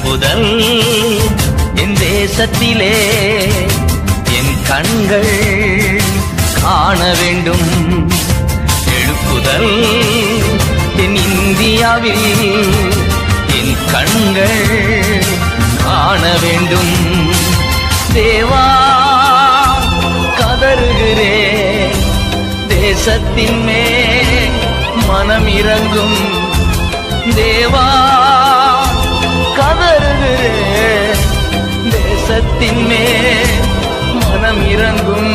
எழுப்புதல் என் தேசத்திலே என் கண்கள் காண வேண்டும் எழுப்புதல் என் இந்தியாவில் என் கண்கள் காண வேண்டும் தேவா கதறுகிறேன் தேசத்தின் மேல் மனம் இறங்கும் தேவா கதறுகிறேன் தேசத்தின் மேல் மனம் இறங்கும்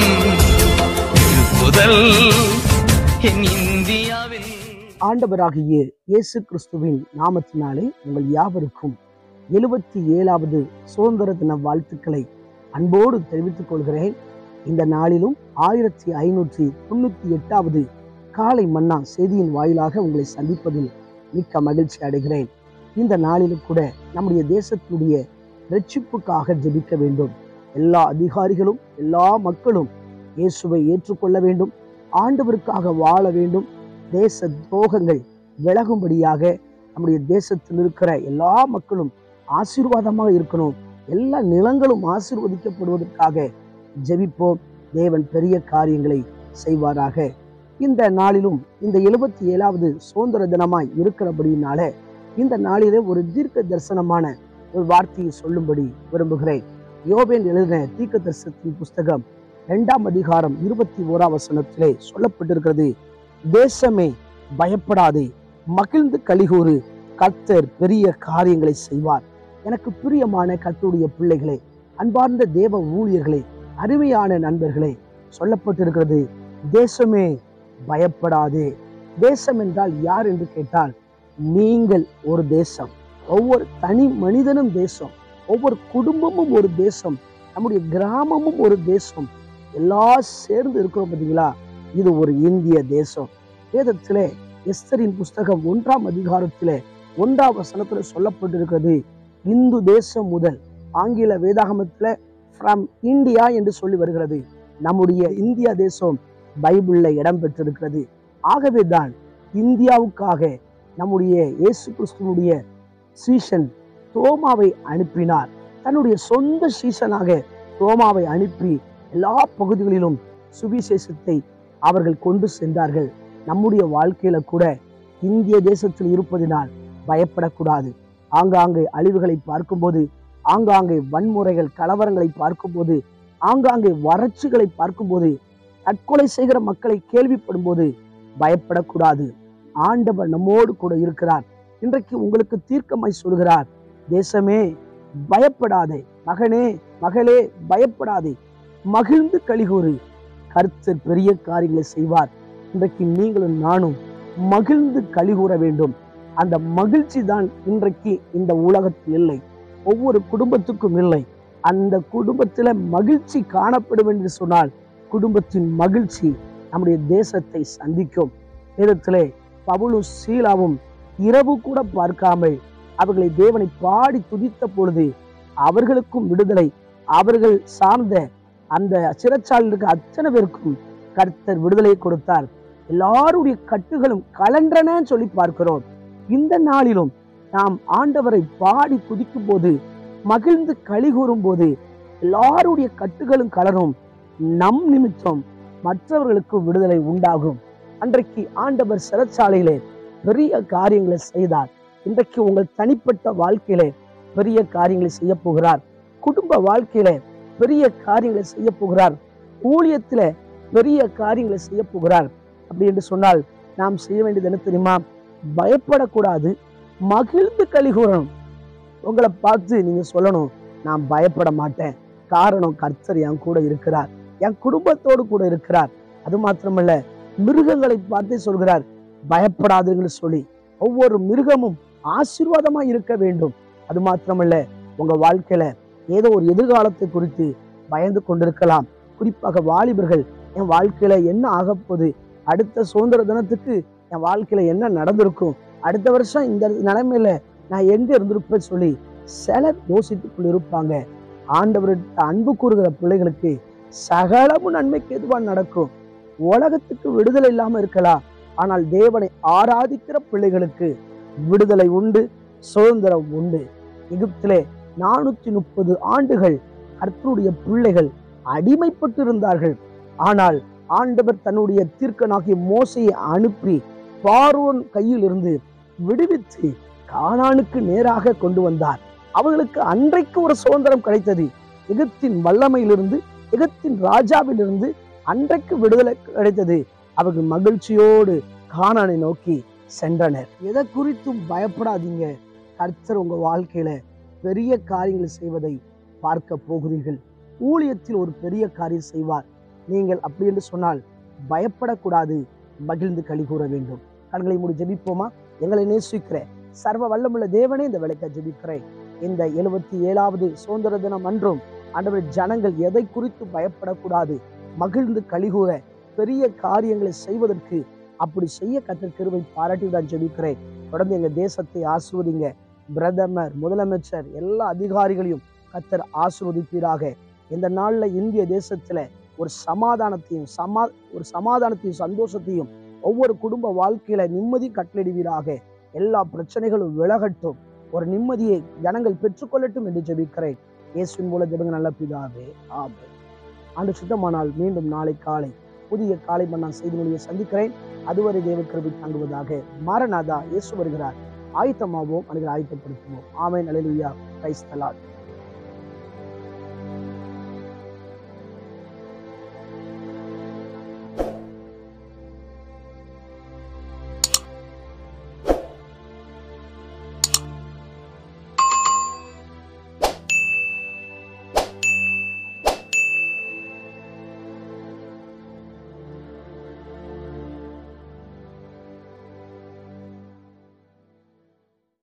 எழுப்புதல் என் இந்தியாவில் ஆண்டவராகிய இயேசு கிறிஸ்துவின் நாமத்தினாலே உங்கள் யாவருக்கும் எழுபத்தி ஏழாவது சுதந்திர தின வாழ்த்துக்களை அன்போடு தெரிவித்துக் கொள்கிறேன் இந்த நாளிலும் ஆயிரத்தி ஐநூற்றி தொண்ணூத்தி எட்டாவது காலை மன்னா செய்தியின் வாயிலாக உங்களை சந்திப்பதில் மிக்க மகிழ்ச்சி அடைகிறேன் இந்த நாளிலும் கூட நம்முடைய தேசத்தினுடைய ரட்சிப்புக்காக ஜெபிக்க வேண்டும் எல்லா அதிகாரிகளும் எல்லா மக்களும் இயேசுவை ஏற்றுக்கொள்ள வேண்டும் ஆண்டவருக்காக வாழ வேண்டும் தேச துரோகங்கள் விலகும்படியாக நம்முடைய தேசத்தில் இருக்கிற எல்லா மக்களும் ஆசீர்வாதமாக இருக்கணும் எல்லா நிலங்களும் ஆசீர்வதிக்கப்படுவதற்காக ஜெபிப்போம் தேவன் பெரிய காரியங்களை செய்வாராக இந்த நாளிலும் இந்த எழுபத்தி ஏழாவது சுதந்திர தினமாய் இருக்கிறபடியினால இந்த நாளிலே ஒரு தீர்க்க தரிசனமான ஒரு வார்த்தையை சொல்லும்படி விரும்புகிறேன் யோபேன் எழுதின தீர்க்க தரிசனத்தின் புஸ்தகம் இரண்டாம் அதிகாரம் இருபத்தி ஓராம் வசனத்திலே சொல்லப்பட்டிருக்கிறது தேசமே பயப்படாதே மகிழ்ந்து கலிகூறு கர்த்தர் பெரிய காரியங்களை செய்வார் எனக்கு பிரியமான கர்த்தருடைய பிள்ளைகளே அன்பார்ந்த தேவ ஊழியர்களே அருமையான நண்பர்களே சொல்லப்பட்டிருக்கிறது தேசமே பயப்படாதே தேசம் என்றால் யார் என்று கேட்டால் நீங்கள் ஒரு தேசம் ஒவ்வொரு தனி மனிதனும் தேசம் ஒவ்வொரு குடும்பமும் ஒரு தேசம் நம்முடைய கிராமமும் ஒரு தேசம் எல்லாம் சேர்ந்து இருக்கிறோம் பார்த்தீங்களா இது ஒரு இந்திய தேசம் வேதத்திலே எஸ்தரின் புஸ்தகம் ஒன்றாம் அதிகாரத்திலே ஒன்றாம் வசனத்துல சொல்லப்பட்டிருக்கிறது இந்து தேசம் முதல் ஆங்கில வேதாகமத்துல ஃப்ரம் இந்தியா என்று சொல்லி வருகிறது நம்முடைய இந்திய தேசம் பைபிள்ல இடம் பெற்றிருக்கிறது ஆகவே தான் இந்தியாவுக்காக நம்முடைய இயேசு கிறிஸ்துவனுடைய சீசன் தோமாவை அனுப்பினார் தன்னுடைய சொந்த சீசனாக தோமாவை அனுப்பி எல்லா பகுதிகளிலும் சுவிசேஷத்தை அவர்கள் கொண்டு சென்றார்கள் நம்முடைய வாழ்க்கையில கூட இந்திய தேசத்தில் இருப்பதினால் பயப்படக்கூடாது ஆங்காங்கே அழிவுகளை பார்க்கும்போது ஆங்காங்கே வன்முறைகள் கலவரங்களை பார்க்கும்போது ஆங்காங்கே வறட்சிகளை பார்க்கும்போது தற்கொலை செய்கிற மக்களை கேள்விப்படும் போது பயப்படக்கூடாது ஆண்டவர் நம்மோடு கூட இருக்கிறார் இன்றைக்கு உங்களுக்கு தீர்க்கமாய் சொல்கிறார் தேசமே பயப்படாதே மகனே மகளே பயப்படாதே மகிழ்ந்து கலிகூறு கர்த்தர் பெரிய காரியங்களை செய்வார் இன்றைக்கு நீங்களும் நானும் மகிழ்ந்து கலிகூற வேண்டும் அந்த மகிழ்ச்சி தான் இன்றைக்கு இந்த உலகத்தில் இல்லை ஒவ்வொரு குடும்பத்துக்கும் இல்லை அந்த குடும்பத்துல மகிழ்ச்சி காணப்படும் என்று சொன்னால் குடும்பத்தின் மகிழ்ச்சி நம்முடைய தேசத்தை சந்திக்கும் வேதத்திலே பவுலும் சீலாவும் இரவு கூட பார்க்காமல் அவர்களை தேவனை பாடி துதித்த பொழுது அவர்களுக்கும் விடுதலை அவர்கள் சார்ந்த அந்த சிறைச்சாலையில் இருக்க அத்தனை பேருக்கும் கர்த்தர் விடுதலை கொடுத்தார் எல்லாருடைய கட்டுகளும் கலன்றன சொல்லி பார்க்கிறோம் இந்த நாளிலும் நாம் ஆண்டவரை பாடி துதிக்கும் போது மகிழ்ந்து களி கூறும் போது எல்லாருடைய கட்டுகளும் கலரும் நம் நிமித்தம் மற்றவர்களுக்கு விடுதலை உண்டாகும் அன்றைக்கு ஆண்டவர் சிறைச்சாலையிலே பெரிய காரியங்களை செய்தார் இன்றைக்கு உங்கள் தனிப்பட்ட வாழ்க்கையிலே பெரிய காரியங்களை செய்ய போகிறார் குடும்ப வாழ்க்கையில பெரிய காரியங்களை செய்ய போகிறார் ஊழியத்தில பெரிய காரியங்களை செய்ய போகிறார் அப்படி என்று சொன்னால் நாம் செய்ய வேண்டியது என்ன தெரியுமா பயப்படக்கூடாது மகிழ்ந்து களி கூறணும் உங்களை பார்த்து நீங்க சொல்லணும் நான் பயப்பட மாட்டேன் காரணம் கர்த்தர் என் கூட இருக்கிறார் என் குடும்பத்தோடு கூட இருக்கிறார் அது மாத்திரமல்ல மிருகங்களை பார்த்தே சொல்கிறார் பயப்படாதுன்னு சொல்லி ஒவ்வொரு மிருகமும் ஆசீர்வாதமா இருக்க வேண்டும் அது மாத்திரமல்ல உங்க வாழ்க்கையில ஏதோ ஒரு எதிர்காலத்தை குறித்து பயந்து கொண்டிருக்கலாம் குறிப்பாக வாலிபர்கள் என் வாழ்க்கையில என்ன ஆகப் போகுது அடுத்த சுதந்திர தினத்துக்கு என் வாழ்க்கையில என்ன நடந்திருக்கும் அடுத்த வருஷம் இந்த நிலைமையில நான் எங்க இருந்திருப்பேன் சொல்லி சிலர் யோசித்துக் கொண்டிருப்பாங்க ஆண்டவர்கிட்ட அன்பு கூறுகிற பிள்ளைகளுக்கு சகலமும் நன்மைக்கு எதுவா நடக்கும் உலகத்துக்கு விடுதலை இல்லாம இருக்கலாம் ஆனால் தேவனை ஆராதிக்கிற பிள்ளைகளுக்கு விடுதலை உண்டு சுதந்திரம் உண்டு எகிப்திலே நானூத்தி முப்பது ஆண்டுகள் கர்த்தருடைய பிள்ளைகள் அடிமைப்பட்டு இருந்தார்கள் ஆனால் ஆண்டவர் தன்னுடைய தீர்க்கனாகிய மோசையை அனுப்பி பார்வோன் கையில் இருந்து விடுவித்து கானானுக்கு நேராக கொண்டு வந்தார் அவர்களுக்கு அன்றைக்கு ஒரு சுதந்திரம் கிடைத்தது எகிப்தின் வல்லமையிலிருந்து எகிப்தின் ராஜாவிலிருந்து அன்றைக்கு விடுதலை கிடைத்தது அவர்கள் மகிழ்ச்சியோடு கானானை நோக்கி சென்றனர் எதை குறித்தும் பயப்படாதீங்க கர்த்தர் உங்க வாழ்க்கையில பெரிய காரியங்களை செய்வதை பார்க்க போகிறீர்கள் ஊழியத்தில் ஒரு பெரிய காரியம் செய்வார் நீங்கள் அப்படி என்று சொன்னால் பயப்படக்கூடாது மகிழ்ந்து களி கூற வேண்டும் கண்களை மூடி ஜெபிப்போமா எங்களை நேசிக்கிற சர்வ வல்லமுள்ள தேவனே இந்த வேலைக்கு ஜெபிக்கிறேன் இந்த எழுபத்தி ஏழாவது சுதந்திர தினம் அன்றும் ஆண்டவர் ஜனங்கள் எதை குறித்து பயப்படக்கூடாது மகிழ்ந்து கலிகூற பெரிய காரியங்களை செய்வதற்கு அப்படி செய்ய கத்தர் கிருபை பாராட்டி நான் ஜெபிக்கிறேன் தொடர்ந்து எங்க தேசத்தை ஆசிர்வதிங்க பிரதமர் முதலமைச்சர் எல்லா அதிகாரிகளையும் கத்தர் ஆசிர்வதிப்பீராக இந்த நாள்ல இந்திய தேசத்துல ஒரு சமாதானத்தையும் சமா ஒரு சமாதானத்தையும் சந்தோஷத்தையும் ஒவ்வொரு குடும்ப வாழ்க்கையில நிம்மதி கட்டளிடுவீராக எல்லா பிரச்சனைகளும் விலகட்டும் ஒரு நிம்மதியை ஜனங்கள் பெற்றுக்கொள்ளட்டும் என்று ஜெபிக்கிறேன் இயேசுவின் மூலம் ஜெபங்க நல்ல பிதாவே ஆமே ஆண்டு சுத்தமானால் மீண்டும் நாளை காலை புதிய காலை மன்னா செய்தி மொழியை சந்திக்கிறேன் அதுவரை தேவ கிருபை தாங்குவதாக மாரநாதா இயேசு வருகிறார் ஆயத்தமாவோம் அல்லது ஆயத்தப்படுத்துவோம் ஆமேன் அலையிலுயா கிரைஸ்தலாட்